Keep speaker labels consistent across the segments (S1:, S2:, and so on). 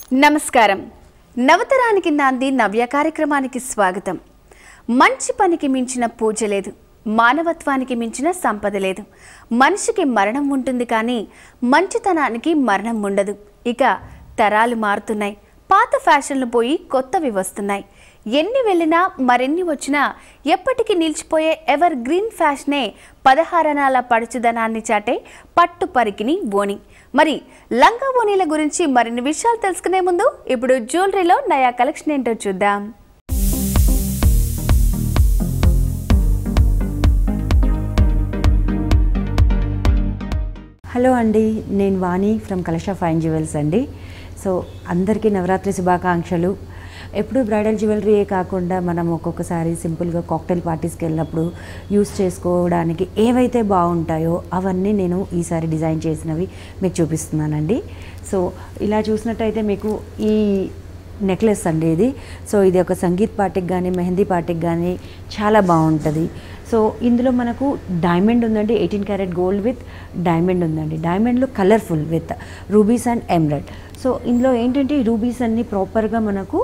S1: నమస్కారం నవతరానికి నాంది నవ్య కార్యక్రమానికి స్వాగతం మంచి పనికి మించిన పూజ లేదు మానవత్వానికి మించిన సంపద లేదు మనిషికి మరణం ఉంటుంది కానీ మంచితనానికి మరణం ఉండదు ఇక తరాలు మారుతున్నాయి పాత ఫ్యాషన్లు పోయి కొత్తవి వస్తున్నాయి ఎన్ని వెళ్ళినా మరెన్ని వచ్చినా ఎప్పటికీ నిలిచిపోయే ఎవర్ గ్రీన్ ఫ్యాషనే పదహారణాల పడుచుదనాన్ని చాటే పట్టు పరికిని ఓణి మరి లంగా ఓణీల గురించి మరిన్ని విషయాలు తెలుసుకునే ముందు ఇప్పుడు జ్యువెలరీలో నయా కలెక్షన్ ఏంటో చూద్దాం
S2: హలో అండి నేను Vani from Kalasha fine jewels అండి సో అందరికీ నవరాత్రి శుభాకాంక్షలు ఎప్పుడు బ్రైడల్ జ్యువెలరీయే కాకుండా మనం ఒక్కొక్కసారి సింపుల్గా కాక్టైల్ పార్టీస్కి వెళ్ళినప్పుడు యూస్ చేసుకోవడానికి ఏవైతే బాగుంటాయో అవన్నీ నేను ఈసారి డిజైన్ చేసినవి మీకు చూపిస్తున్నానండి సో ఇలా చూసినట్టయితే మీకు ఈ నెక్లెస్ అండి ఇది సో ఇది ఒక సంగీత్ పార్టీకి కానీ మెహందీ పార్టీకి కానీ చాలా బాగుంటుంది సో ఇందులో మనకు డైమండ్ ఉందండి eighteen carat gold with diamond ఉందండి డైమండ్లో colourful with rubies and emerald so ఇందులో ఏంటంటే ఈ రూబీస్ అన్నీ ప్రాపర్గా మనకు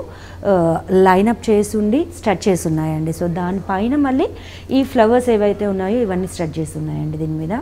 S2: లైనప్ చేసి ఉండి స్టడ్ చేసి ఉన్నాయండి సో దానిపైన మళ్ళీ ఈ ఫ్లవర్స్ ఏవైతే ఉన్నాయో ఇవన్నీ స్టడ్ చేసి ఉన్నాయండి దీని మీద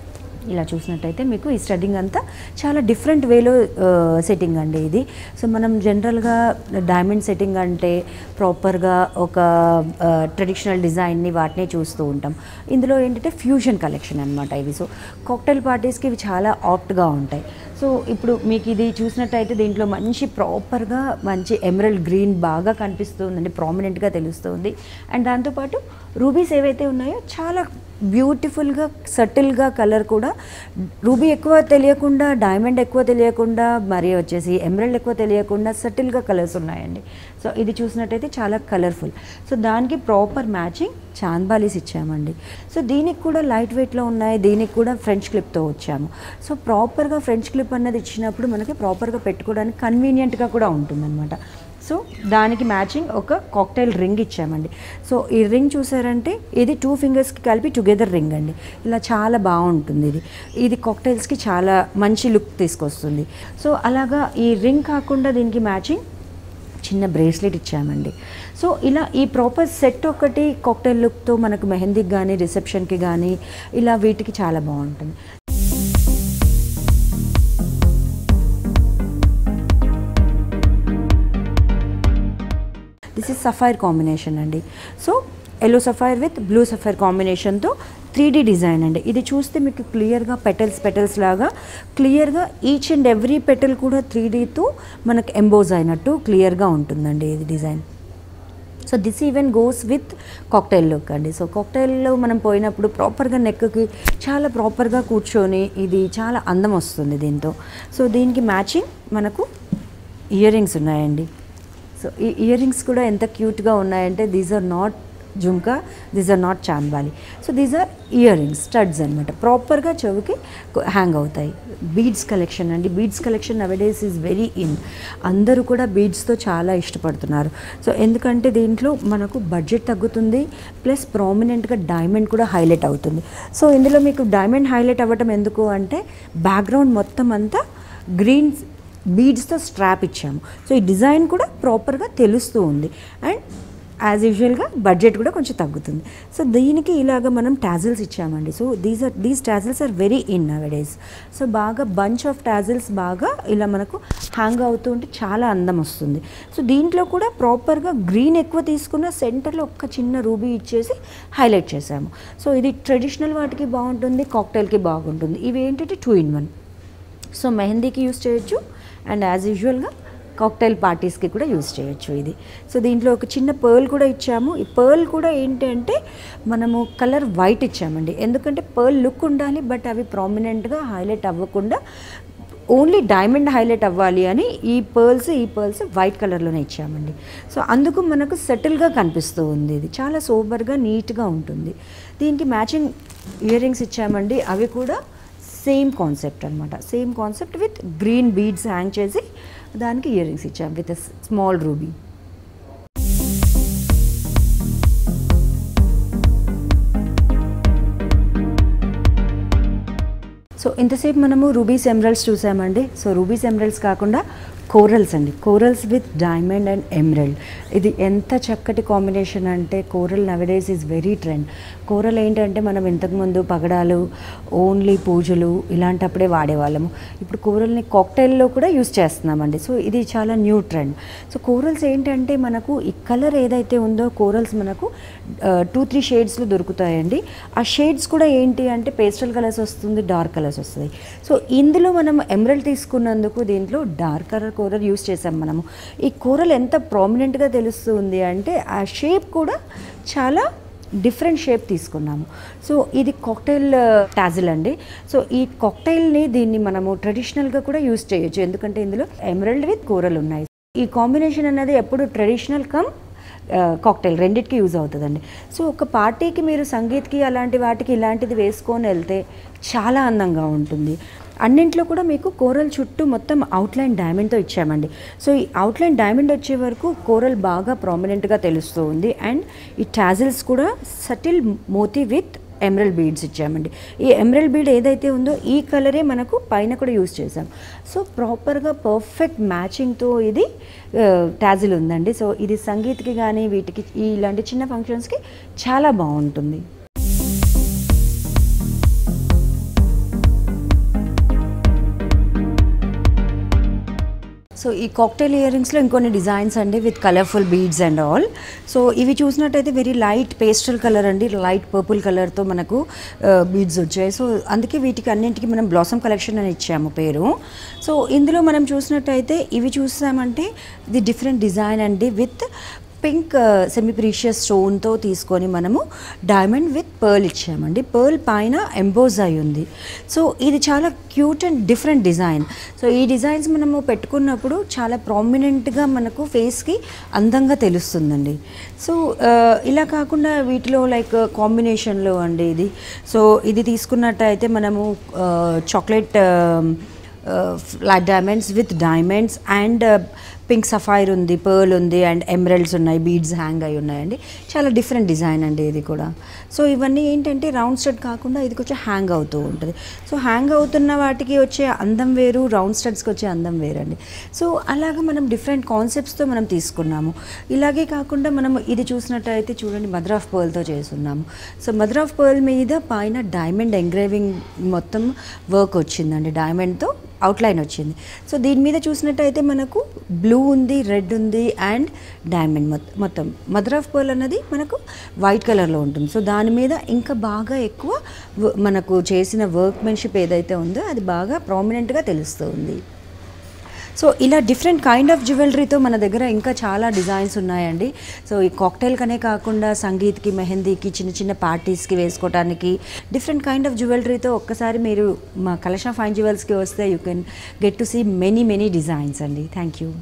S2: ఇలా చూసినట్టయితే మీకు ఈ స్టడ్డింగ్ అంతా చాలా డిఫరెంట్ వేలో సెట్టింగ్ అండి ఇది సో మనం జనరల్గా డైమండ్ సెట్టింగ్ అంటే ప్రాపర్గా ఒక ట్రెడిషనల్ డిజైన్ని వాటిని చూస్తూ ఉంటాం ఇందులో ఏంటంటే ఫ్యూజన్ కలెక్షన్ అనమాట ఇవి సో కాక్టైల్ పార్టీస్కి ఇవి చాలా ఆప్ట్గా ఉంటాయి సో ఇప్పుడు మీకు ఇది చూసినట్టయితే దీంట్లో మంచి ప్రాపర్గా మంచి ఎమరల్డ్ గ్రీన్ బాగా కనిపిస్తుందండి ప్రామినెంట్గా తెలుస్తుంది అండ్ దాంతోపాటు రూబీస్ ఏవైతే ఉన్నాయో చాలా బ్యూటిఫుల్గా సటిల్గా కలర్ కూడా రూబీ ఎక్కువ తెలియకుండా డైమండ్ ఎక్కువ తెలియకుండా మరి వచ్చేసి ఎమరల్డ్ ఎక్కువ తెలియకుండా సటిల్గా కలర్స్ ఉన్నాయండి సో ఇది చూసినట్టయితే చాలా కలర్ఫుల్ సో దానికి ప్రాపర్ మ్యాచింగ్ చాంద్బాలీస్ ఇచ్చామండి సో దీనికి కూడా లైట్ వెయిట్లో ఉన్నాయి దీనికి కూడా ఫ్రెంచ్ క్లిప్తో వచ్చాము సో ప్రాపర్గా ఫ్రెంచ్ క్లిప్ అన్నది ఇచ్చినప్పుడు మనకి ప్రాపర్గా పెట్టుకోవడానికి కన్వీనియంట్గా కూడా ఉంటుందన్నమాట సో దానికి మ్యాచింగ్ ఒక కాక్టైల్ రింగ్ ఇచ్చామండి సో ఈ రింగ్ చూసారంటే ఇది టూ ఫింగర్స్కి కలిపి టుగెదర్ రింగ్ అండి ఇలా చాలా బాగుంటుంది ఇది ఇది కాక్టైల్స్కి చాలా మంచి లుక్ తీసుకొస్తుంది సో అలాగా ఈ రింగ్ కాకుండా దీనికి మ్యాచింగ్ చిన్న బ్రేస్లెట్ ఇచ్చామండి సో ఇలా ఈ ప్రాపర్ సెట్ ఒకటి కాక్టైల్ లుక్తో మనకు మెహందీకి కానీ రిసెప్షన్కి కానీ ఇలా వీటికి చాలా బాగుంటుంది దిస్ ఇస్ సఫైర్ కాంబినేషన్ అండి so yellow sapphire with blue sapphire కాంబినేషన్తో త్రీ డీ డిజైన్ అండి ఇది చూస్తే మీకు క్లియర్గా పెటల్స్ పెటల్స్ లాగా క్లియర్గా ఈచ్ అండ్ ఎవ్రీ పెటల్ కూడా త్రీ డీతో మనకు ఎంబోజ్ అయినట్టు క్లియర్గా ఉంటుందండి ఇది design so this even goes with cocktail look అండి సో కాక్టైల్లో మనం పోయినప్పుడు ప్రాపర్గా నెక్కి చాలా ప్రాపర్గా కూర్చొని ఇది చాలా అందం వస్తుంది దీంతో సో దీనికి మ్యాచింగ్ మనకు ఇయర్ రింగ్స్ ఉన్నాయండి సో ఈ ఇయర్ రింగ్స్ కూడా ఎంత క్యూట్గా ఉన్నాయంటే these are not jhumka these are not chandbali so these are earrings studs అనమాట ప్రాపర్గా చెవికి హ్యాంగ్ అవుతాయి బీడ్స్ కలెక్షన్ అండి beads collection nowadays is very in అందరూ కూడా బీడ్స్తో చాలా ఇష్టపడుతున్నారు సో ఎందుకంటే దీంట్లో మనకు బడ్జెట్ తగ్గుతుంది ప్లస్ ప్రామినెంట్గా డైమండ్ కూడా హైలైట్ అవుతుంది సో ఇందులో మీకు డైమండ్ హైలైట్ అవ్వటం ఎందుకు అంటే బ్యాక్గ్రౌండ్ మొత్తం అంతా గ్రీన్ బీడ్స్తో స్ట్రాప్ ఇచ్చాము సో ఈ డిజైన్ కూడా ప్రాపర్గా తెలుస్తూ ఉంది అండ్ యాజ్ యూజువల్గా బడ్జెట్ కూడా కొంచెం తగ్గుతుంది సో దీనికి ఇలాగ మనం టాజిల్స్ ఇచ్చామండి so these are these tassels are very in nowadays so బాగా బంచ్ ఆఫ్ టాజిల్స్ బాగా ఇలా మనకు హ్యాంగ్ అవుతూ ఉంటే చాలా అందం వస్తుంది సో దీంట్లో కూడా ప్రాపర్గా గ్రీన్ ఎక్కువ తీసుకున్న సెంటర్లో ఒక్క చిన్న రూబీ ఇచ్చేసి హైలైట్ చేసాము సో ఇది ట్రెడిషనల్ వాటికి బాగుంటుంది కాక్టైల్కి బాగుంటుంది ఇవి ఏంటంటే టూ ఇన్ వన్ సో మెహందీకి యూస్ చేయొచ్చు అండ్ యాజ్ యూజువల్గా కాక్టైల్ పార్టీస్కి కూడా యూస్ చేయొచ్చు ఇది సో దీంట్లో ఒక చిన్న పర్ల్ కూడా ఇచ్చాము ఈ పర్ల్ కూడా ఏంటి అంటే మనము కలర్ వైట్ ఇచ్చామండి ఎందుకంటే పర్ల్ లుక్ ఉండాలి బట్ అవి ప్రామినెంట్గా హైలైట్ అవ్వకుండా ఓన్లీ డైమండ్ హైలైట్ అవ్వాలి అని ఈ పర్ల్స్ ఈ పర్ల్స్ వైట్ కలర్లోనే ఇచ్చామండి సో అందుకు మనకు సెటిల్గా కనిపిస్తూ ఉంది ఇది చాలా సోబర్గా నీట్గా ఉంటుంది దీనికి మ్యాచింగ్ ఇయర్ రింగ్స్ ఇచ్చామండి అవి కూడా సేమ్ కాన్సెప్ట్ అనమాట same concept with green beads hang చేసి దానికి ఇయర్ రింగ్స్ ఇచ్చాం విత్ స్మాల్ రూబీ సో ఇంతసేపు మనము రూబీస్ ఎమరల్స్ చూసామండి సో రూబీస్ ఎమరల్స్ కాకుండా కోరల్స్ అండి corals with diamond and emerald ఇది ఎంత చక్కటి కాంబినేషన్ అంటే coral nowadays is very trend coral ఏంటంటే మనం ఇంతకుముందు పగడాలు ఓన్లీ పూజలు ఇలాంటప్పుడే వాడేవాళ్ళము ఇప్పుడు కోరల్ని కాక్టైల్లో కూడా యూస్ చేస్తున్నామండి సో ఇది చాలా న్యూ ట్రెండ్ సో కోరల్స్ ఏంటంటే మనకు ఈ కలర్ ఏదైతే ఉందో కోరల్స్ మనకు టూ త్రీ షేడ్స్లో దొరుకుతాయండి ఆ షేడ్స్ కూడా ఏంటి అంటే పేస్టల్ కలర్స్ వస్తుంది డార్క్ కలర్స్ వస్తుంది సో ఇందులో మనం ఎమరల్డ్ తీసుకున్నందుకు దీంట్లో డార్క్ కలర్ కూరల్ యూస్ చేసాం మనము ఈ కూరలు ఎంత ప్రామినెంట్గా తెలుస్తుంది అంటే ఆ షేప్ కూడా చాలా డిఫరెంట్ షేప్ తీసుకున్నాము సో ఇది కాక్టైల్ టాజిల్ అండి సో ఈ కాక్టైల్ని దీన్ని మనము ట్రెడిషనల్గా కూడా యూస్ చేయొచ్చు ఎందుకంటే ఇందులో ఎమరల్డ్ విత్ కూరలు ఉన్నాయి ఈ కాంబినేషన్ అనేది ఎప్పుడు ట్రెడిషనల్ కమ్ కాక్టైల్ రెండిటికి యూజ్ అవుతుందండి సో ఒక పార్టీకి మీరు సంగీత్కి అలాంటి వాటికి ఇలాంటిది వేసుకొని వెళ్తే చాలా అందంగా ఉంటుంది అన్నింట్లో కూడా మీకు కోరల్ చుట్టూ మొత్తం అవుట్లైన్ డైమండ్తో ఇచ్చామండి సో ఈ అవుట్లైన్ డైమండ్ వచ్చే వరకు కోరల్ బాగా ప్రామినెంట్గా తెలుస్తూ ఉంది అండ్ ఈ టాజిల్స్ కూడా subtle moti with emerald beads ఇచ్చామండి ఈ ఎమరల్ బీడ్ ఏదైతే ఉందో ఈ కలరే మనకు పైన కూడా యూస్ చేసాం సో ప్రాపర్గా పర్ఫెక్ట్ మ్యాచింగ్తో ఇది టాజిల్ ఉందండి సో ఇది సంగీత్కి కానీ వీటికి ఈ ఇలాంటి చిన్న ఫంక్షన్స్కి చాలా బాగుంటుంది సో ఈ కాక్టైల్ ఇయర్ రింగ్స్లో ఇంకొన్ని డిజైన్స్ అండి with colourful beads and all so ఇవి చూసినట్టయితే వెరీ లైట్ పేస్టల్ కలర్ అండి లైట్ పర్పుల్ కలర్తో మనకు బీడ్స్ వచ్చాయి సో అందుకే వీటికి అన్నింటికి మనం బ్లాసమ్ కలెక్షన్ అని ఇచ్చాము పేరు సో ఇందులో మనం చూసినట్టయితే ఇవి చూసామంటే ఇది డిఫరెంట్ డిజైన్ అండి విత్ పింక్ సెమీ ప్రీషియస్ స్టోన్తో తీసుకొని మనము డైమండ్ విత్ పర్ల్ ఇచ్చామండి పర్ల్ పైన ఎంబోజ్ అయి ఉంది సో ఇది చాలా cute and different design so ఈ డిజైన్స్ మనము పెట్టుకున్నప్పుడు చాలా ప్రామినెంట్గా మనకు ఫేస్కి అందంగా తెలుస్తుందండి సో ఇలా కాకుండా వీటిలో లైక్ కాంబినేషన్లో అండి ఇది సో ఇది తీసుకున్నట్టయితే మనము chocolate diamonds with diamonds and pink sapphire ఉంది పర్ల్ ఉంది అండ్ ఎమరల్డ్స్ ఉన్నాయి బీడ్స్ హ్యాంగ్ అయి ఉన్నాయండి చాలా డిఫరెంట్ డిజైన్ అండి ఇది కూడా సో ఇవన్నీ ఏంటంటే రౌండ్ స్టడ్ కాకుండా ఇది కొంచెం హ్యాంగ్ అవుతూ ఉంటుంది సో హ్యాంగ్ అవుతున్న వాటికి వచ్చే అందం వేరు రౌండ్ స్టడ్స్కి వచ్చే అందం వేరండి సో అలాగా మనం డిఫరెంట్ కాన్సెప్ట్స్తో మనం తీసుకున్నాము ఇలాగే కాకుండా మనం ఇది చూసినట్టయితే చూడండి మదర్ ఆఫ్ పర్ల్తో చేస్తున్నాము సో మదర్ ఆఫ్ పర్ల్ మీద పైన డైమండ్ ఎంగ్రేవింగ్ మొత్తం వర్క్ వచ్చిందండి డైమండ్తో అవుట్లైన్ వచ్చింది సో దీని మీద చూసినట్టయితే మనకు బ్లూ ఉంది రెడ్ ఉంది అండ్ డైమండ్ మొత్తం మదర్ ఆఫ్ పర్ల్ అన్నది మనకు వైట్ కలర్లో ఉంటుంది సో దాని మీద ఇంకా బాగా ఎక్కువ మనకు చేసిన వర్క్మెన్షిప్ ఏదైతే ఉందో అది బాగా ప్రామినెంట్గా తెలుస్తుంది సో ఇలా డిఫరెంట్ కైండ్ ఆఫ్ జ్యువెలరీతో మన దగ్గర ఇంకా చాలా డిజైన్స్ ఉన్నాయండి సో ఈ కాక్టైల్ కనే కాకుండా సంగీత్కి మెహందీకి చిన్న చిన్న పార్టీస్కి వేసుకోవడానికి డిఫరెంట్ కైండ్ ఆఫ్ జ్యువెలరీతో ఒక్కసారి మీరు మా కలెక్షన్ ఫైన్ జ్యువెల్స్కి వస్తే you can get to see many many designs అండి థ్యాంక్ యూ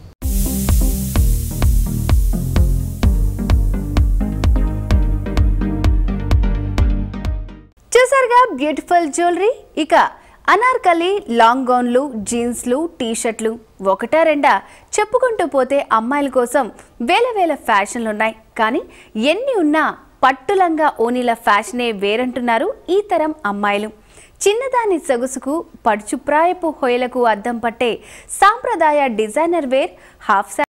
S1: చూసారుగా బ్యూటిఫుల్ జ్యువెలరీ ఇక అనార్కలి లాంగ్ గౌన్లు జీన్స్లు టీషర్ట్లు ఒకటా రెండా చెప్పుకుంటూ పోతే అమ్మాయిల కోసం వేల వేల ఫ్యాషన్లు ఉన్నాయి కానీ ఎన్ని ఉన్నా పట్టులంగా ఓనీల ఫ్యాషనే వేరంటున్నారు ఈ తరం అమ్మాయిలు చిన్నదాని సొగసుకు పడుచుప్రాయపు హొయలకు అద్దం పట్టే సాంప్రదాయ డిజైనర్ వేర్ హాఫ్